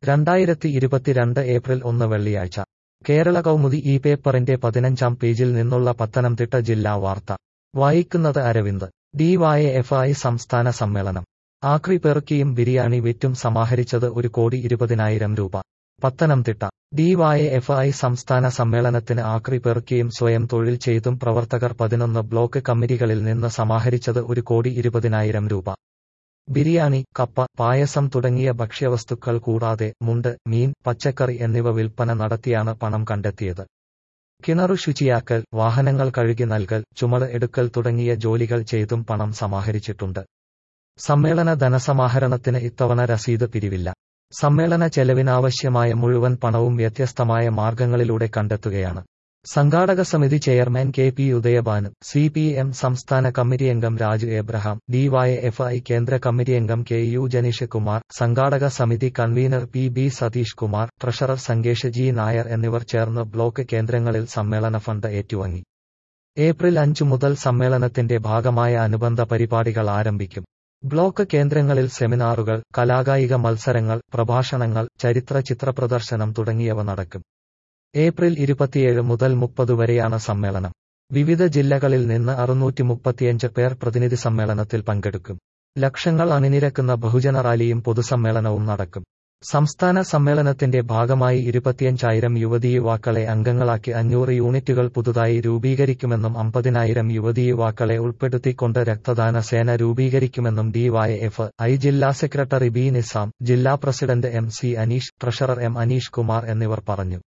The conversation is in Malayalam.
രണ്ടായിരത്തി ഇരുപത്തിരണ്ട് ഏപ്രിൽ ഒന്ന് വെള്ളിയാഴ്ച കേരള കൗമുദി ഈ പേപ്പറിന്റെ പതിനഞ്ചാം പേജിൽ നിന്നുള്ള പത്തനംതിട്ട ജില്ലാ വാർത്ത വായിക്കുന്നത് അരവിന്ദ് ഡിവൈഎഫ്ഐ സംസ്ഥാന സമ്മേളനം ആക്രി പെറുക്കിയും ബിരിയാണി വിറ്റും സമാഹരിച്ചത് ഒരു കോടി ഇരുപതിനായിരം രൂപ പത്തനംതിട്ട ഡിവൈഎഫ്ഐ സംസ്ഥാന സമ്മേളനത്തിന് ആക്രി പെറുക്കിയും സ്വയം തൊഴിൽ ചെയ്തും പ്രവർത്തകർ പതിനൊന്ന് ബ്ലോക്ക് കമ്മിറ്റികളിൽ നിന്ന് സമാഹരിച്ചത് ഒരു കോടി ഇരുപതിനായിരം രൂപ ബിരിയാണി കപ്പ പായസം തുടങ്ങിയ ഭക്ഷ്യവസ്തുക്കൾ കൂടാതെ മുണ്ട് മീൻ പച്ചക്കറി എന്നിവ വിൽപ്പന നടത്തിയാണ് പണം കണ്ടെത്തിയത് കിണറു ശുചിയാക്കൽ വാഹനങ്ങൾ കഴുകി നൽകൽ ചുമട് എടുക്കൽ തുടങ്ങിയ ജോലികൾ ചെയ്തും പണം സമാഹരിച്ചിട്ടുണ്ട് സമ്മേളന ധനസമാഹരണത്തിന് ഇത്തവണ രസീത് പിരിവില്ല സമ്മേളന ചെലവിനാവശ്യമായ മുഴുവൻ പണവും വ്യത്യസ്തമായ മാർഗങ്ങളിലൂടെ കണ്ടെത്തുകയാണ് സംഘാടക സമിതി chairman K P Udayabhanu C P M സംസ്ഥാന കമ്മിറ്റി അംഗം രാജു എബ്രഹാം ഡിവൈഎഫ്ഐ കേന്ദ്ര കമ്മിറ്റി അംഗം കെ യു ജനീഷ് കുമാർ സംഘാടക സമിതി convener P B Satheesh Kumar treasurer Sangesh G Nair എന്നിവർ ചേർന്ന് ബ്ലോക്ക് കേന്ദ്രങ്ങളിൽ സമ്മേളന ഫണ്ട് ഏറ്റുവാങ്ങി ഏപ്രിൽ അഞ്ചു മുതൽ സമ്മേളനത്തിന്റെ ഭാഗമായ അനുബന്ധ പരിപാടികൾ ആരംഭിക്കും ബ്ലോക്ക് കേന്ദ്രങ്ങളിൽ സെമിനാറുകൾ കലാകായിക മത്സരങ്ങൾ പ്രഭാഷണങ്ങൾ ചരിത്ര ചിത്രപ്രദർശനം തുടങ്ങിയവ നടക്കും ഏപ്രിൽ ഇരുപത്തിയേഴ് മുതൽ മുപ്പത് വരെയാണ് സമ്മേളനം വിവിധ ജില്ലകളിൽ നിന്ന് അറുന്നൂറ്റി മുപ്പത്തിയഞ്ച് പേർ പ്രതിനിധി സമ്മേളനത്തിൽ പങ്കെടുക്കും ലക്ഷങ്ങൾ അണിനിരക്കുന്ന ബഹുജന റാലിയും പൊതുസമ്മേളനവും നടക്കും സംസ്ഥാന സമ്മേളനത്തിന്റെ ഭാഗമായി ഇരുപത്തിയഞ്ചായിരം യുവതീ യുവാക്കളെ അംഗങ്ങളാക്കി അഞ്ഞൂറ് യൂണിറ്റുകൾ പുതുതായി രൂപീകരിക്കുമെന്നും അമ്പതിനായിരം യുവതീ യുവാക്കളെ ഉൾപ്പെടുത്തിക്കൊണ്ട് രക്തദാന സേന രൂപീകരിക്കുമെന്നും ഡിവൈഎഫ് ഐ ജില്ലാ സെക്രട്ടറി ബി നിസാം ജില്ലാ president M C Aneesh treasurer M Aneesh Kumar എന്നിവർ പറഞ്ഞു